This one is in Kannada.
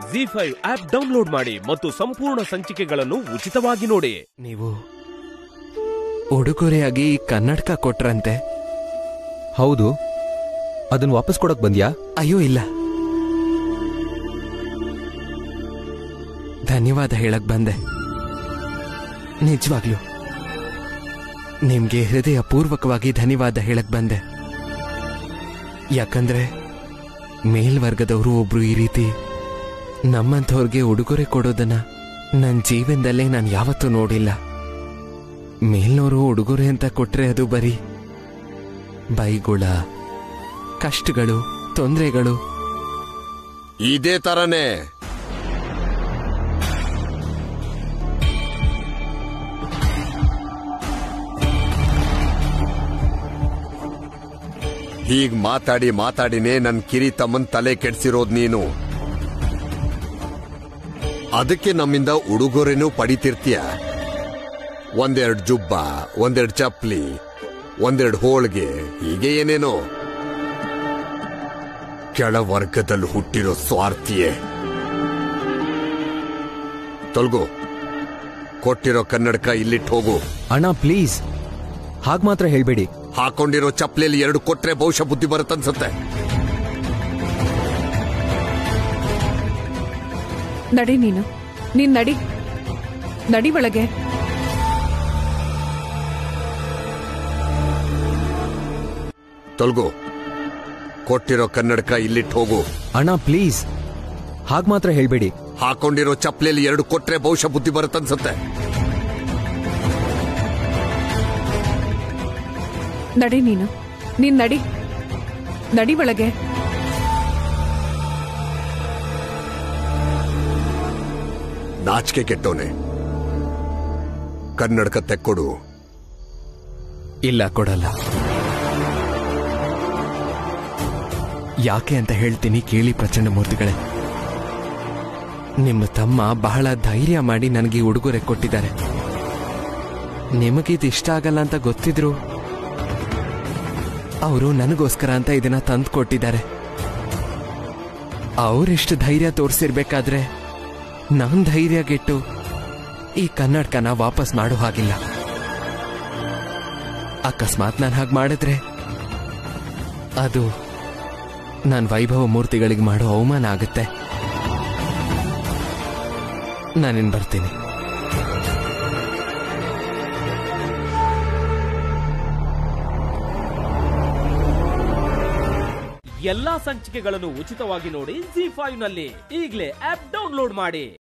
ಜಿ ಫೈವ್ ಆಪ್ ಡೌನ್ಲೋಡ್ ಮಾಡಿ ಮತ್ತು ಸಂಪೂರ್ಣ ಸಂಚಿಕೆಗಳನ್ನು ಉಚಿತವಾಗಿ ನೋಡಿ ನೀವು ಉಡುಗೊರೆಯಾಗಿ ಕನ್ನಡಕ ಕೊಟ್ರಂತೆ ಹೌದು ಅದನ್ನ ವಾಪಸ್ ಕೊಡಕ್ ಬಂದ್ಯಾ ಅಯ್ಯೋ ಇಲ್ಲ ಧನ್ಯವಾದ ಹೇಳಕ್ ಬಂದೆ ನಿಜವಾಗ್ಲು ನಿಮ್ಗೆ ಹೃದಯ ಪೂರ್ವಕವಾಗಿ ಧನ್ಯವಾದ ಹೇಳಕ್ ಬಂದೆ ಯಾಕಂದ್ರೆ ಮೇಲ್ವರ್ಗದವರು ಒಬ್ರು ಈ ರೀತಿ ನಮ್ಮಂಥವ್ರಿಗೆ ಉಡುಗೊರೆ ಕೊಡೋದನ್ನ ನನ್ನ ಜೀವನದಲ್ಲೇ ನಾನು ಯಾವತ್ತೂ ನೋಡಿಲ್ಲ ಮೇಲ್ನವರು ಉಡುಗೊರೆ ಅಂತ ಕೊಟ್ರೆ ಅದು ಬರೀ ಬೈಗುಳ ಕಷ್ಟಗಳು ತೊಂದರೆಗಳು ಇದೇ ತರನೇ ಹೀಗ್ ಮಾತಾಡಿ ಮಾತಾಡಿನೇ ನನ್ ಕಿರಿ ತಮ್ಮನ್ ತಲೆ ಕೆಡ್ಸಿರೋದ್ ನೀನು ಅದಕ್ಕೆ ನಮ್ಮಿಂದ ಉಡುಗೊರೆನೂ ಪಡಿತಿರ್ತೀಯ ಒಂದೆರಡು ಜುಬ್ಬ ಒಂದೆರಡು ಚಪ್ಲಿ ಒಂದೆರಡು ಹೋಳ್ಗೆ ಹೀಗೆ ಏನೇನೋ ಕೆಳವರ್ಗದಲ್ಲಿ ಹುಟ್ಟಿರೋ ಸ್ವಾರ್ಥಿಯೇ ತೊಲ್ಗು ಕೊಟ್ಟಿರೋ ಕನ್ನಡಕ ಇಲ್ಲಿಟ್ಟು ಹೋಗು ಅಣ್ಣ ಪ್ಲೀಸ್ ಹಾಗ್ ಮಾತ್ರ ಹೇಳ್ಬೇಡಿ ಹಾಕೊಂಡಿರೋ ಚಪ್ಲಿಯಲ್ಲಿ ಎರಡು ಕೊಟ್ರೆ ಬಹುಶಃ ಬುದ್ಧಿ ಬರುತ್ತನ್ಸತ್ತೆ ನಡಿ ನೀನು ನೀನ್ ನಡಿ ನಡಿ ಒಳಗೆ ತೊಲ್ಗು ಕೊಟ್ಟಿರೋ ಕನ್ನಡಕ ಇಲ್ಲಿಟ್ಟು ಹೋಗು ಅಣ್ಣ ಪ್ಲೀಸ್ ಹಾಗ್ ಮಾತ್ರ ಹೇಳ್ಬೇಡಿ ಹಾಕೊಂಡಿರೋ ಚಪ್ಲಿಯಲ್ಲಿ ಎರಡು ಕೊಟ್ರೆ ಬಹುಶಃ ಬುದ್ಧಿ ಬರುತ್ತನ್ಸತ್ತೆ ನಡಿ ನೀನು ನೀನ್ ನಡಿ ನಡಿ ಒಳಗೆ ನಾಚಿಕೆ ಕೆಟ್ಟೋನೆ ಕನ್ನಡಕ ತೆಕ್ಕೊಡು ಇಲ್ಲ ಕೊಡಲ್ಲ ಯಾಕೆ ಅಂತ ಹೇಳ್ತೀನಿ ಕೇಳಿ ಪ್ರಚಂಡ ಮೂರ್ತಿಗಳೇ ನಿಮ್ಮ ತಮ್ಮ ಬಹಳ ಧೈರ್ಯ ಮಾಡಿ ನನಗೆ ಈ ಉಡುಗೊರೆ ಕೊಟ್ಟಿದ್ದಾರೆ ನಿಮಗಿದು ಇಷ್ಟ ಆಗಲ್ಲ ಅಂತ ಗೊತ್ತಿದ್ರು ಅವರು ನನಗೋಸ್ಕರ ಅಂತ ಇದನ್ನ ತಂದು ಕೊಟ್ಟಿದ್ದಾರೆ ಅವರೆಷ್ಟು ಧೈರ್ಯ ತೋರಿಸಿರ್ಬೇಕಾದ್ರೆ ನಾನ್ ಧೈರ್ಯ ಗೆಟ್ಟು ಈ ಕನ್ನಡಕನ ವಾಪಸ್ ಮಾಡೋ ಹಾಗಿಲ್ಲ ಅಕಸ್ಮಾತ್ ನಾನು ಹಾಗೆ ಮಾಡಿದ್ರೆ ಅದು ನಾನು ವೈಭವ ಮೂರ್ತಿಗಳಿಗೆ ಮಾಡೋ ಅವಮಾನ ಆಗುತ್ತೆ ನಾನಿನ್ ಬರ್ತೀನಿ ಎಲ್ಲಾ ಸಂಚಿಕೆಗಳನ್ನು ಉಚಿತವಾಗಿ ನೋಡಿ ಜಿ ಫೈವ್ ನಲ್ಲಿ ಈಗಲೇ ಆಪ್ ಡೌನ್ಲೋಡ್ ಮಾಡಿ